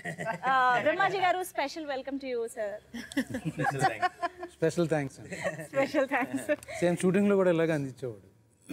Brahmaji garu special welcome to you sir special thanks అండి special thanks same షూటింగ్లో కూడా ఇలాగే అందించేవాడు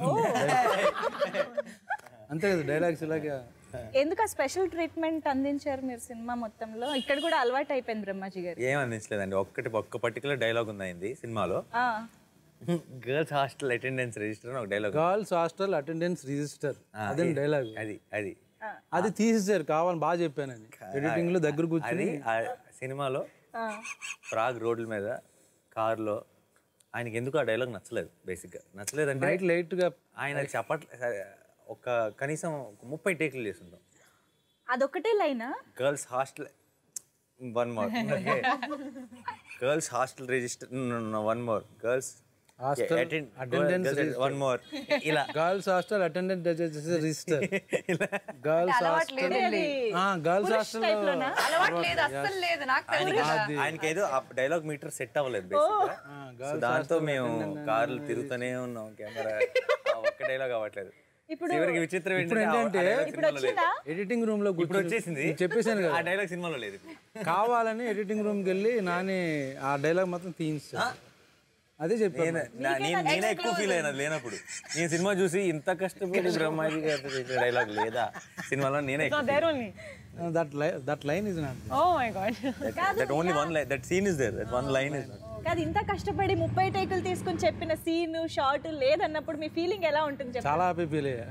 అంతే కదా డైలాగ్స్ ఇలాగే ఎందుకు ఆ స్పెషల్ ట్రీట్మెంట్ అందించారు మీరు సినిమా మొత్తంలో ఇక్కడ కూడా అలవాటు అయిపోయింది బ్రహ్మాజీ గారు ఏం అందించలేదండి ఒక్కటి ఒక్క పర్టికులర్ డైలాగ్ ఉంది అయింది సినిమాలో ఆ, గర్ల్స్ హాస్టల్ అటెండెన్స్ రిజిస్టర్ అని ఒక dialogue girls hostel attendance register అదే డైలాగ్ అది అది అది తీసేసారు కావాలని బాగా చెప్పానని ఎడిటింగ్ లో దగ్గర కూర్చొని అది ఆ సినిమాలో ప్రాగ్ రోడ్ల మీద కార్లో ఆయనకి ఎందుకు ఆ డైలాగ్ నచ్చలేదు బేసిక్గా నచ్చలేదంటే నైట్ లైట్ గా ఆయన చెప్పట్లే ఒక కనీసం ఒక ముప్పై టేకులు చేస్తుంటాం అదొక్కటే లైనా girls hostel one more girls hostel register one more girls Hostel attendance one more ఇలా girls hostel attendant register girls hostel girls hostel అలవాటు లేదు అస్సలు లేదు నాకు తెలుసు ఆయనకి ఆయనకి ఏదో ఆ డైలాగ్ మీటర్ సెట్ అవ్వలేదు బేసిక్గా సో దాంతో మేము కార్లు తిరుగుతూనే ఉన్నాం కెమెరా ఒక్క డైలాగ్ అవ్వట్లేదు చివరికి విచిత్రం ఏంటంటే ఆ- ఆ dialogue సినిమాలో లేదు. ఎడిటింగ్ రూమ్ లో ఇప్పుడు కూర్చొని వచ్చేసింది నేను చెప్పేశాను కదా ఆ డైలాగ్ సినిమాలో లేదు కావాలని ఎడిటింగ్ రూమ్ కి వెళ్ళి నాని ఆ డైలాగ్ మొత్తం తీయించా అదే చెప్పాను నేను- నా- నేను నేనే ఎక్కువ ఫీల్ అయినా లేనప్పుడు నేను సినిమా చూసి ఇంత కష్టపడి బ్రహ్మాజీ గారితో చేసిన డైలాగ్ లేదా సినిమాలో నేనే that that line is not oh my god that only one line that scene is there that one line is కాదు ఇంత కష్టపడి ముప్పై టేకులు తీసుకుని చెప్పిన సీన్ షార్ట్ లేదన్నప్పుడు మీ ఫీలింగ్ ఎలా ఉంటుంది చెప్పండి చాలా హ్యాపీ ఫీల్ అయ్యా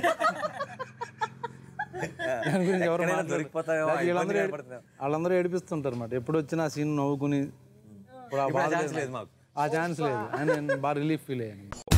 దాని గురించి ఎవరు ఎక్కడైనా మాట్లాడరు. దొరికిపోతామేమో, నాకు వీళ్ళందరూ ఇబ్బంది ఏడి- పడుతున్నాం. వాళ్ళందరూ ఏడిపిస్తుంటారు అన్నమాట ఎప్పుడు వచ్చినా సీన్ నవ్వుకుని ఇప్పుడు ఆ ఇప్పుడు ఆ బాధ ఛాన్స్ లేదు. లేదు మాకు ఆ ఛాన్స్ లేదు అని నేను బాగా రిలీఫ్ ఫీల్ అయ్యాను